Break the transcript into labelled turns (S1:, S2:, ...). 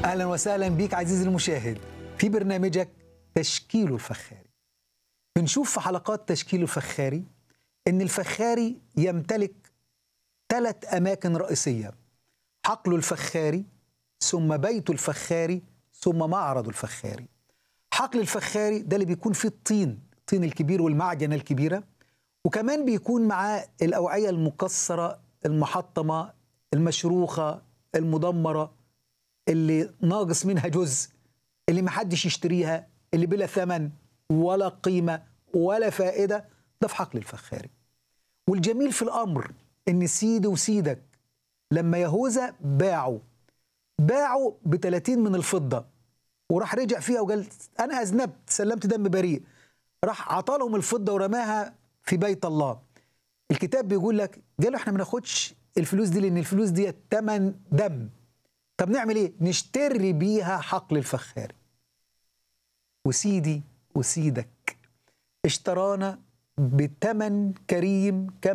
S1: اهلا وسهلا بيك عزيزي المشاهد في برنامجك تشكيل الفخاري بنشوف في حلقات تشكيل الفخاري ان الفخاري يمتلك ثلاث اماكن رئيسيه حقل الفخاري ثم بيت الفخاري ثم معرض الفخاري حقل الفخاري ده اللي بيكون فيه الطين الطين الكبير والمعجنه الكبيره وكمان بيكون معاه الاوعيه المكسره المحطمه المشروخه المدمره اللي ناقص منها جزء اللي محدش يشتريها اللي بلا ثمن ولا قيمة ولا فائدة ده في حقل الفخاري والجميل في الأمر إن سيدي وسيدك لما يهوذا باعوا باعوا ب 30 من الفضة وراح رجع فيها وقال أنا أذنبت سلمت دم بريء راح عطالهم الفضة ورماها في بيت الله الكتاب بيقول لك قالوا احنا ما ناخدش الفلوس دي لأن الفلوس دي تمن دم طب نعمل ايه؟ نشتري بيها حقل الفخاري. وسيدي وسيدك اشترانا بثمن كريم كما